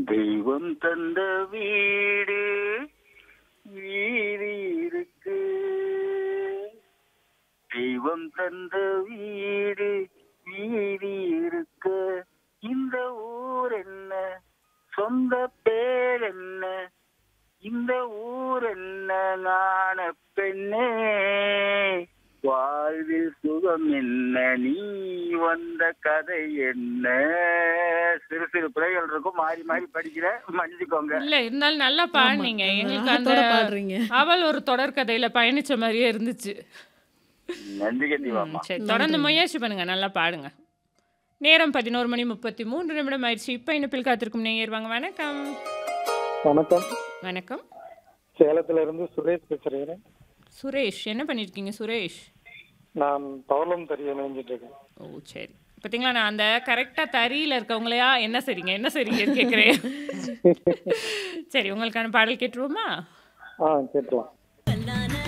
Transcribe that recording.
தெய்வம் தந்த வீடு வீதி இருக்கு தெய்வம் தந்த வீடு வீதி இருக்க இந்த ஊர் என்ன சொந்த பேர் என்ன இந்த ஊர் என்ன ஞான பெண்ணே வாழ்வில் சுகம் என்ன நீ வந்த கதை என்ன சிறு சிறு பிழைகள் இருக்கும் மாறி மாறி படிக்கிறேன் மன்னிச்சுக்கோங்க இல்ல இருந்தாலும் நல்லா பாடுனீங்க எங்களுக்கு அந்த ராகத்தோட பாடுறீங்க அவள் ஒரு தொடர்கதையில பயணிச்ச மாதிரியே இருந்துச்சு நன்றி கட்டி ம், வாமா சரி தொடர்ந்து முயற்சி பண்ணுங்க நல்லா பாடுங்க நேரம் பதினோரு மணி முப்பத்தி மூன்று நிமிடம் ஆயிடுச்சு இப்போ இணைப்பில் காத்திருக்கும் நேயர் வாங்க வணக்கம் வணக்கம் வணக்கம் சேலத்துல இருந்து சுரேஷ் பேசுறேன் சுரேஷ் என்ன பண்ணிருக்கீங்க சுரேஷ் நான் பவளம் தறிய நினைஞ்சிட்டு இருக்கேன் ஓ சரி பார்த்தீங்களா நான் அந்த கரெக்டாக தறியில் இருக்கவங்களையா என்ன சரிங்க என்ன சரிங்க கேட்குறேன் சரி உங்களுக்கான பாடல் கேட்டுருவோமா ஆ கேட்கலாம்